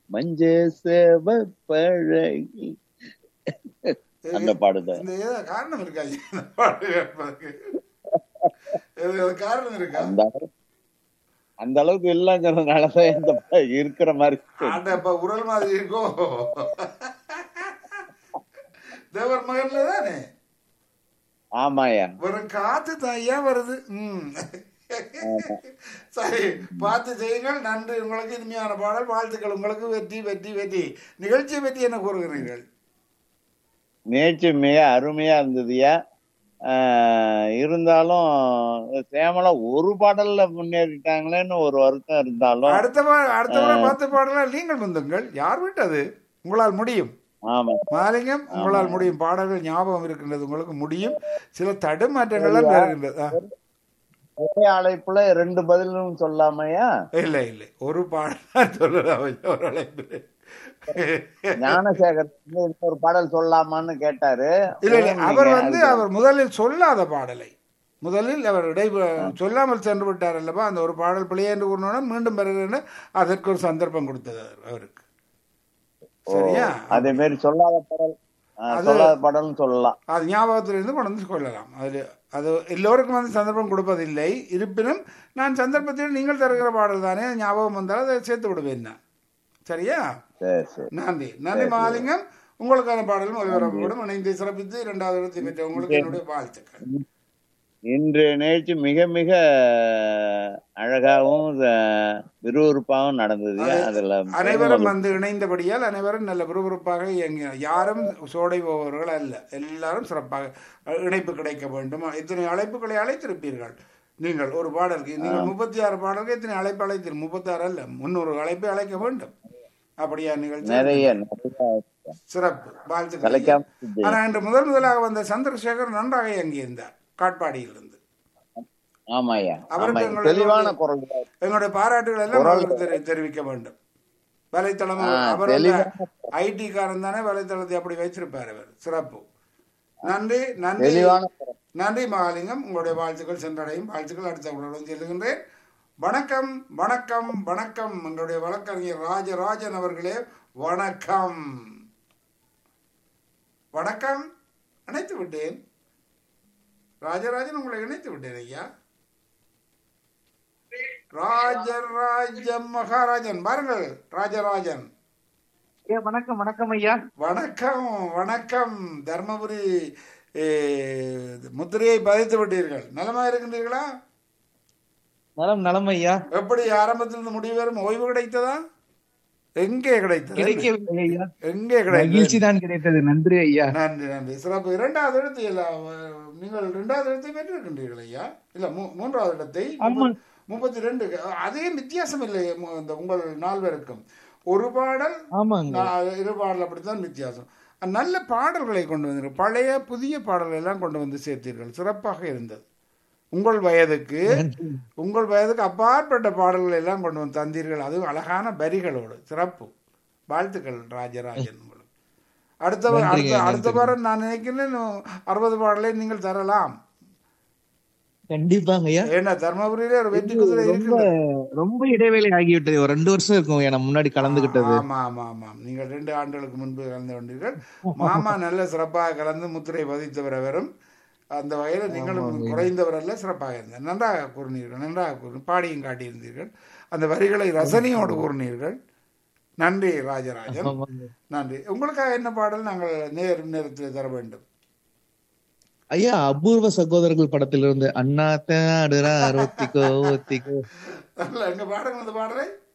மஞ்ச சேவ பழகி அந்த பாடுத இந்த ஏதோ காரணம் இருக்கா ஐயா இந்த பாட்டு கேட்பதற்கு ஏதோ காரணம் இருக்கா அந்த அளவு- அந்த அளவுக்கு இல்லைங்கிறதுனாலதான் இந்த பா- இருக்கிற மாதிரி ஆட்ட இப்ப உரல் மாதிரி இருக்கோ தேவர் மகன்ல தானே ஆமாயா வெறும் காத்து தான் ஐயா வருது ம் சரி பார்த்து செய்யுங்கள் நன்றி உங்களுக்கு இனிமையான பாடல் வாழ்த்துக்கள் உங்களுக்கு வெற்றி வெற்றி வெற்றி நிகழ்ச்சியை பற்றி என்ன கூறுகிறீர்கள் நேற்று மிக அருமையா இருந்ததுயா ஆஹ் இருந்தாலும் சேமலா ஒரு பாடல்ல முன்னேறிட்டாங்களேன்னு ஒரு வருத்தம் இருந்தாலும் அடுத்த பா- அடுத்த முறை பத்து பாடலாம் நீங்கள் வந்துங்கள் யார் விட்டது உங்களால் முடியும் ஆமா மாலிங்கம் உங்களால் முடியும் பாடல்கள் ஞாபகம் இருக்கின்றது உங்களுக்கு முடியும் சில தடுமாற்றங்கள்லாம் இருக்கின்றது ஆ, ஒரே அழைப்புல ரெண்டு பதிலும் சொல்லாமையா இல்லை இல்லை ஒரு பாடல் சொல்லலாம் ஒரு அழைப்பில் ஞானசேகர் வந்து இன்னொரு பாடல் சொல்லாமான்னு கேட்டாரு இல்லை இல்லை அவர் நீங்க வந்து அதுக்கு- அவர் முதலில் சொல்லாத பாடலை முதலில் அவர் இடை சொல்லாமல் சென்று விட்டார் அல்லவா அந்த ஒரு பாடல் பிழையே என்று கூறினோன்னா மீண்டும் வருகிறேன்னு அதற்கு ஒரு சந்தர்ப்பம் கொடுத்தது அவர்- அவருக்கு சரியா அதே மாதிரி சொல்லாத பாடல் ஆஹ், அது- சொல்லாத பாடல்னு சொல்லலாம் அது ஞாபகத்திலிருந்து கொண்டு வந்து கொள்ளலாம் அது அது எல்லோருக்கும் வந்து சந்தர்ப்பம் கொடுப்பதில்லை இருப்பினும் நான் சந்தர்ப்பத்தில் நீங்கள் தருகிற பாடல் தானே ஞாபகம் வந்தால் அதை சேர்த்து விடுவேன் நான் சரியா சரி சரி நன்றி நன்றி மாலிங்கம் உங்களுக்கான பாடலும் ஒளிபரப்பப்படும் இணைந்து சிறப்பித்து இரண்டாவது இடத்தை பெற்ற உங்களுக்கு என்னுடைய வாழ்த்துக்கள் இன்று நிகழ்ச்சி மிக மிக அழகாகவும் அஹ், விறுவிறுப்பாகவும் நடந்தது அதுல அனைவரும் வந்து இணைந்தபடியால் அனைவரும் நல்ல விறுவிறுப்பாக இயங்கினார் யாரும் சோடை போபவர்கள் அல்ல எல்லாரும் சிறப்பாக அஹ், இணைப்பு கிடைக்க வேண்டும் இத்தனை அழைப்புகளை அழைத்திருப்பீர்கள் நீங்கள் ஒரு பாடலுக்கு நீங்கள் முப்பத்தி ஆறு பாடலுக்கு இத்தனை அழைப்பு அழைத்தீர்கள் முப்பத்தி ஆறு அல்ல முன்னூறு அழைப்பை அழைக்க வேண்டும் அப்படியா நிகழ்ச்சி நிறைய நிறைய சிறப்பு வாழ்த்துக்கள் கலைக்காம செஞ்சீங்க. ஆனா இன்று முதல் முதலாக வந்த சந்திரசேகர் நன்றாக இயங்கியிருந்தார் காட்பாடியிலிருந்து ஆமாய்யா அவருக்கு ஆமா எங்களுடைய- தெளிவான குரல் தான். எங்களுடைய பாராட்டுகள் எல்லாம் அவருக்கு தெரி- தெரிவிக்க வேண்டும் வலைத்தளம் ஆ, அவர் தெளிவா- ஐடி காரன் தானே வலைத்தளத்தை அப்படி வச்சிருப்பார் அவர் சிறப்பு நன்றி நன்றி தெளிவான குரல் நன்றி மகாலிங்கம் உங்களுடைய வாழ்த்துக்கள் சென்றடையும் வாழ்த்துக்கள் அடுத்த உடன் செல்லுகின்றேன் வணக்கம் வணக்கம் வணக்கம் எங்களுடைய வழக்கறிஞர் ராஜராஜன் அவர்களே வணக்கம் வணக்கம் இணைத்து விட்டேன் ராஜராஜன் உங்களை இணைத்து விட்டேன் ஐயா ராஜராஜன் மகாராஜன் பாருங்கள் ராஜராஜன் ஐயா வணக்கம் வணக்கம் ஐயா வணக்கம் வணக்கம் தர்மபுரி ஏ, முத்திரையை பதித்து விட்டீர்கள் நலமா இருக்கின்றீர்களா நலம் நலம் ஐயா எப்படி ஆரம்பத்திலிருந்து முடிவு வரும் ஓய்வு கிடைத்ததா எங்கே கிடைத்தது கிடைக்கவில்லை ஐயா எங்கே கிடைத்தது மகிழ்ச்சி தான் கிடைத்தது நன்றி ஐயா நன்றி நன்றி சிறப்பு இரண்டாவது இடத்தை இல்ல நீங்கள் இரண்டாவது இடத்தை பெற்றிருக்கின்றீர்கள் ஐயா இல்ல மூ- மூன்றாவது இடத்தை ஆமா. முப்பத்தி ரெண்டு அதே வித்தியாசம் இல்லை மு- இந்த உங்கள் நால்வருக்கும் ஒரு பாடல் ஆமாங்க நான் இரு பாடல் அப்படித்தான் வித்தியாசம் நல்ல பாடல்களை கொண்டு வந்தீர்கள் பழைய புதிய பாடல்கள் எல்லாம் கொண்டு வந்து சேர்த்தீர்கள் சிறப்பாக இருந்தது உங்கள் வயதுக்கு உங்கள் வயதுக்கு அப்பாற்பட்ட பாடல்கள் எல்லாம் கொண்டு வந்து தந்தீர்கள் அதுவும் அழகான வரிகளோடு சிறப்பு வாழ்த்துக்கள் ராஜராஜன் உங்களுக்கு அடுத்த வா- நன்றிங்க, அடுத்த அடுத்த நன்றிங்க. வாரம் நான் நினைக்கிறேன் அறுபது பாடலை நீங்கள் தரலாம் கண்டிப்பாங்க ஐயா ஏன்னா தர்மபுரியிலே ஒரு வெற்றி குதிரை ரொம்ப இருக்குது ரொம்ப இடைவேளை ஆகிவிட்டது ஒரு ரெண்டு வருஷம் இருக்கும் ஐயா நான் முன்னாடி கலந்துகிட்டது ஆமா ஆமா ஆமாம் நீங்கள் ரெண்டு ஆண்டுகளுக்கு முன்பு கலந்து கொண்டீர்கள் மாமா நல்ல சிறப்பாக கலந்து முத்திரை பதித்தவர் அவரும் அந்த வகையில் நீங்களும் குறைந்தவர் அல்ல சிறப்பாக இருந்தார் நன்றாக கூறினீர்கள் நன்றாக கூறி பாடியும் காட்டியிருந்தீர்கள் அந்த வரிகளை ரசனையோடு கூறினீர்கள் நன்றி ராஜராஜன் ஆமாங்க. நன்றி உங்களுக்காக என்ன பாடல் நாங்கள் நேர் நேரத்தில் தர வேண்டும் ஐயா அபூர்வ சகோதரர்கள் படத்திலிருந்து அண்ணா தேடுறா ஒத்திக்கோ ஒத்திக்கோ நல்ல எங்க பாடுங்க அந்த பாடலை